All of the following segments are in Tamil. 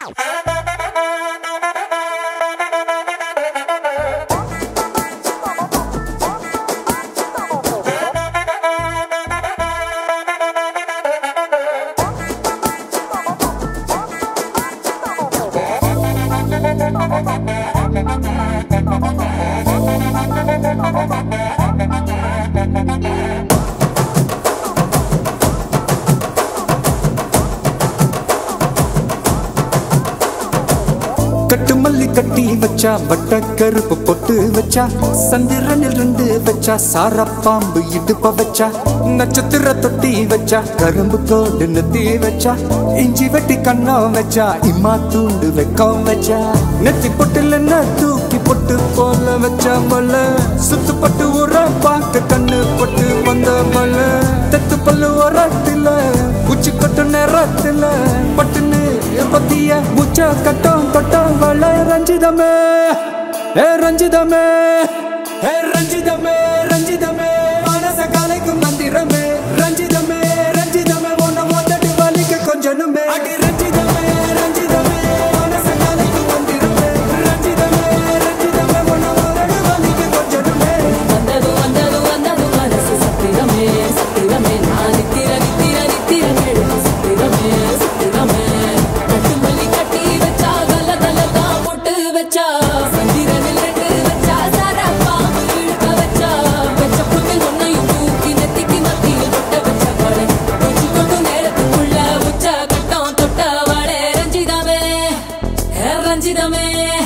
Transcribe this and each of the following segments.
கட்டு மல்லி கட்டி வச்சா வட்ட கருப்பு பொட்டு வச்சா சந்திரனில் ரெண்டு வச்சா சார பாம்பு இடுப்ப வச்சா நட்சத்திர தொட்டி வச்சா கரும்பு கோடு நெத்தி வச்சா இஞ்சி வெட்டி கண்ணம் வச்சா இம்மா தூண்டு வெக்கம் வச்சா நெத்தி பொட்டுல என்ன தூக்கி பொட்டு போல வச்சா மல சுத்து பட்டு உர பார்க்க கண்ணு பொட்டு வந்த மல தெத்து பல்லு உரத்துல உச்சி கொட்டு நேரத்துல பட்டுன்னு பத்திய முச்ச கட்டம் கட்டம் வள ரஞ்சிதமே ஏ ரஞ்சிதமே ஏ ரஞ்சிதமே ரஞ்சிதமே மனச கலைக்கும் மந்திரமே ரஞ்சிதமே ரஞ்சிதமே உன்னை மொத்தட்டு வலிக்க கொஞ்சனுமே அடி ரஞ்சிதமே ரஞ்சிதமே மனச கலைக்கும் மந்திரமே ரஞ்சிதமே ரஞ்சிதமே உன்னை மொத்தட்டு வலிக்க கொஞ்சனுமே வந்தது வந்தது வந்தது மனசு சத்திரமே சத்திரமே நான் நித்திர நித்திர நித்திர எழுது சத்திரமே சத்திரமே கட்டு மல்லி கட்டி வச்சா கல கல தான் போட்டு வச்சா சந்திரனில் ரெண்டு வச்சா சாரா பாம்பு இழுக்க வச்சா வச்ச புண்ணில் ஒன்னையும் தூக்கி நெத்திக்கு மத்தியில் தொட்ட வச்ச கொடை உச்சி கொண்டு நேரத்துக்குள்ள உச்ச கட்டம் தொட்ட வாழே ரஞ்சிதமே ஹே ரஞ்சிதமே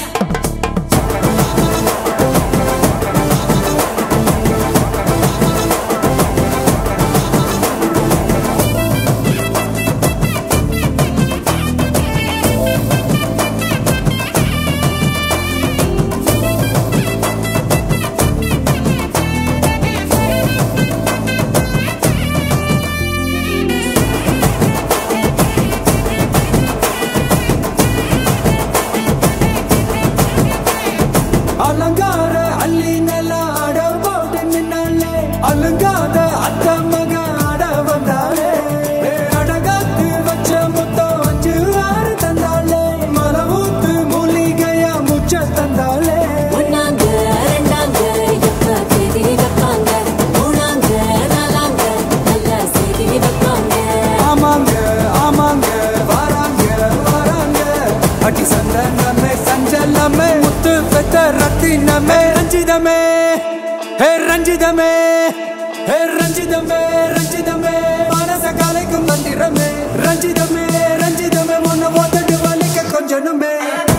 அலங்கார அள்ளி நில ஆட போட்டு நின்னாலே அலங்காத அத்த மக ஆட வந்தாளே ஏ, அடகாத்து வச்ச முத்தம் அஞ்சு ஆறு தந்தாளே மலவூத்து மூலிகையா முச்ச தந்தாளே ஒன்னாங்க ரெண்டாங்க எப்ப தேதி வைப்பாங்க மூணாங்க நாலாங்க நல்ல செய்தி வைப்பாங்க ஆமாங்க ஆமாங்க வராங்க வராங்க அடி சந்தனமே சஞ்சலமே முத்து பெத்த ரத்தினமே ரஞ்சிதமே ஹே ரஞ்சிதமே ஹே ரஞ்சிதமே ரஞ்சிதமே மனச கலைக்கும் மந்திரமே ரஞ்சிதமே ரஞ்சிதமே உன்னை ஓத்தட்டு வலிக்க கொஞ்சனுமே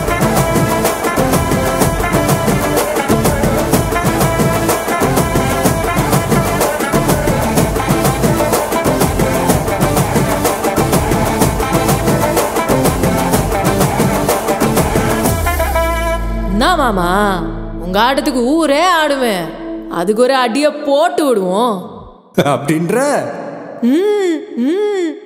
என்ன மாமா உங்க ஆட்டத்துக்கு ஊரே ஆடுவேன் அதுக்கு ஒரு அடிய போட்டு விடுவோம் அப்படின்ற ம் ம்